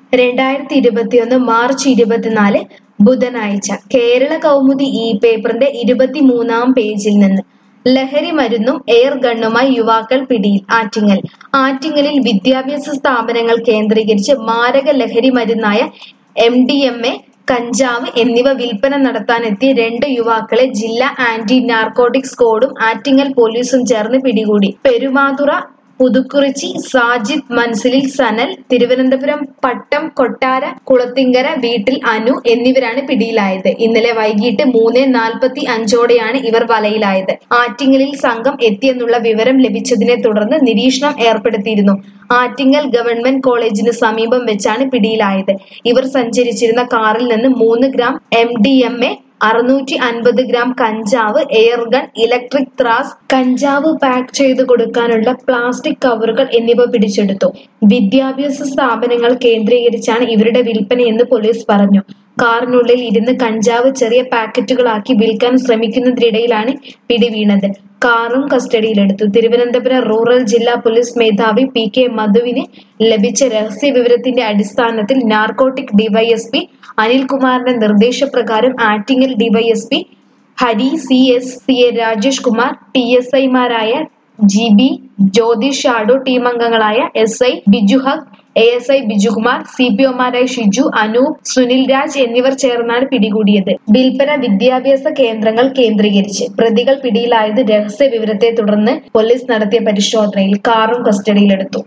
രണ്ടായിരത്തി ഇരുപത്തിയൊന്ന് മാർച്ച് ഇരുപത്തിനാല് ബുധനാഴ്ച കേരള കൗമുദി ഈ പേപ്പറിന്റെ ഇരുപത്തിമൂന്നാം പേജിൽ നിന്ന് ലഹരി മരുന്നും എയർ ഗണ്ണുമായി യുവാക്കൾ പിടിയിൽ ആറ്റിങ്ങൽ ആറ്റിങ്ങലിൽ വിദ്യാഭ്യാസ സ്ഥാപനങ്ങൾ കേന്ദ്രീകരിച്ച് മാരക ലഹരി മരുന്നായ എം ഡി എം എ കഞ്ചാവ് എന്നിവ വിൽപ്പന നടത്താനെത്തിയ രണ്ട് യുവാക്കളെ ജില്ലാ ആന്റി നാർക്കോട്ടിക് സ്ക്വാഡും ആറ്റിങ്ങൽ പോലീസും ചേർന്ന് പിടികൂടി പെരുമാതുറ പുതുക്കുറിച്ചി സാജിദ് മൻസിലിൽ സനൽ തിരുവനന്തപുരം പട്ടം കൊട്ടാര കുളത്തിങ്കര വീട്ടിൽ അനു എന്നിവരാണ് പിടിയിലായത് ഇന്നലെ വൈകിട്ട് മൂന്ന് നാൽപ്പത്തി അഞ്ചോടെയാണ് ഇവർ വലയിലായത് ആറ്റിങ്ങലിൽ സംഘം എത്തിയെന്നുള്ള വിവരം ലഭിച്ചതിനെ തുടർന്ന് നിരീക്ഷണം ഏർപ്പെടുത്തിയിരുന്നു ആറ്റിങ്ങൽ ഗവൺമെന്റ് കോളേജിന് സമീപം വെച്ചാണ് പിടിയിലായത് ഇവർ സഞ്ചരിച്ചിരുന്ന കാറിൽ നിന്ന് മൂന്ന് gram M D M A അറുന്നൂറ്റി അൻപത് ഗ്രാം കഞ്ചാവ് എയർഗൺ ഇലക്ട്രിക് ത്രാസ് കഞ്ചാവ് പാക്ക് ചെയ്ത് കൊടുക്കാനുള്ള പ്ലാസ്റ്റിക് കവറുകൾ എന്നിവ പിടിച്ചെടുത്തു വിദ്യാഭ്യാസ സ്ഥാപനങ്ങൾ കേന്ദ്രീകരിച്ചാണ് ഇവരുടെ വിൽപ്പനയെന്ന് പോലീസ് പറഞ്ഞു കാറിനുള്ളിൽ ഇരുന്ന് കഞ്ചാവ് ചെറിയ പാക്കറ്റുകളാക്കി വിൽക്കാൻ ശ്രമിക്കുന്നതിനിടയിലാണ് പിടിവീണത് കാറും കസ്റ്റഡിയിലെടുത്തു തിരുവനന്തപുരം റൂറൽ ജില്ലാ പോലീസ് മേധാവി പി കെ മധുവിന് ലഭിച്ച രഹസ്യ വിവരത്തിന്റെ അടിസ്ഥാനത്തിൽ നാർക്കോട്ടിക് ഡിവൈഎസ്പി അനിൽകുമാറിന്റെ നിർദ്ദേശപ്രകാരം Attingal D Y S P Hari C S C A Rajesh Kumar T S ഐമാരായ G B Jyothish shadow team അംഗങ്ങളായ S I Biju Haq A S I Bijukumar C P ഒമാരായ ഷിജു അനൂപ് സുനിൽ രാജ് എന്നിവർ ചേർന്നാണ് പിടികൂടിയത് വിൽപ്പന വിദ്യാഭ്യാസ കേന്ദ്രങ്ങൾ കേന്ദ്രീകരിച്ച് പ്രതികൾ പിടിയിലായത് രഹസ്യ വിവരത്തെ തുടർന്ന് പോലീസ് നടത്തിയ പരിശോധനയിൽ കാറും കസ്റ്റഡിയിലെടുത്തു